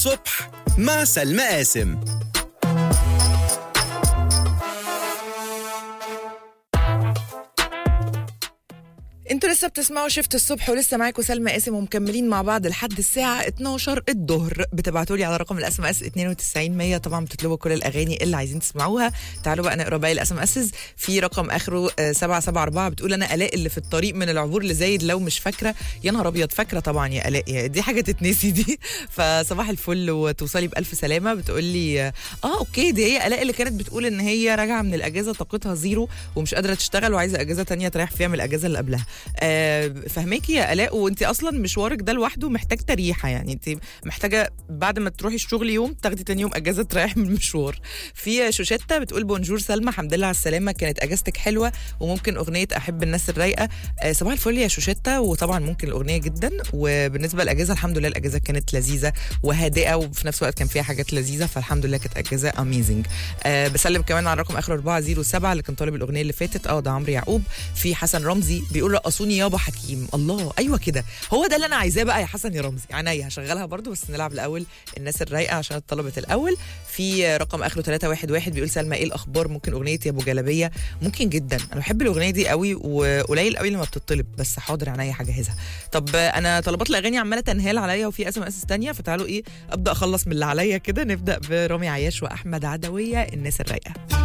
الصبح مع سلمى قاسم انتوا لسه بتسمعوا شفت الصبح ولسه معاكم سلمى قاسم ومكملين مع بعض لحد الساعة 12 الظهر بتبعتوا لي على رقم الاس ام اس 92 100 طبعا بتطلبوا كل الاغاني اللي عايزين تسمعوها تعالوا بقى نقرا باقي الاس ام اس في رقم اخره آه، 774 بتقول انا الاء اللي في الطريق من العبور لزايد لو مش فاكره يا نهار ابيض فاكره طبعا يا الاء يا- دي حاجه تتنسي دي فصباح الفل وتوصلي بالف سلامه بتقول لي اه آه، اوكي دي هي الاء اللي كانت بتقول ان هي راجعه من الاجازه طاقتها زيرو ومش قادره تشتغل وعايزه اجازه تانية تريح فيها من الاجازه اللي قبلها آه فهماكي يا الاء وانت اصلا مشوارك ده لوحده محتاج تريحه يعني انت محتاجه بعد ما تروحي الشغل يوم تاخدي تاني يوم اجازه تريحي من المشوار في شوشته بتقول بونجور سلمى الحمد لله على السلامه كانت اجازتك حلوه وممكن اغنيه احب الناس الرايقه آه صباح الفل يا شوشته وطبعا ممكن الاغنيه جدا وبالنسبه للاجازه الحمد لله الاجازه كانت لذيذه وهادئه وفي نفس الوقت كان فيها حاجات لذيذه فالحمد لله كانت اجازه اميزنج آه بسلم كمان على رقم اخر 407 اللي كان طالب الاغنيه اللي فاتت اه ده عمرو يعقوب في حسن رمزي بيقول رقصوني يابا حكيم الله ايوه كده هو ده اللي انا عايزاه بقى يا حسن يا رمزي عينيا هشغلها برضو بس نلعب الاول الناس الرايقه عشان اتطلبت الاول في رقم اخره 311 بيقول سلمى ايه الاخبار ممكن اغنيه يا ابو جلبيه ممكن جدا انا بحب الاغنيه دي قوي وقليل قوي لما بتطلب بس حاضر عينيا هجهزها طب انا طلبات الاغاني عماله تنهال عليا وفي اس ام اس ثانيه فتعالوا ايه ابدا اخلص من اللي عليا كده نبدا برامي عياش واحمد عدويه الناس الرايقه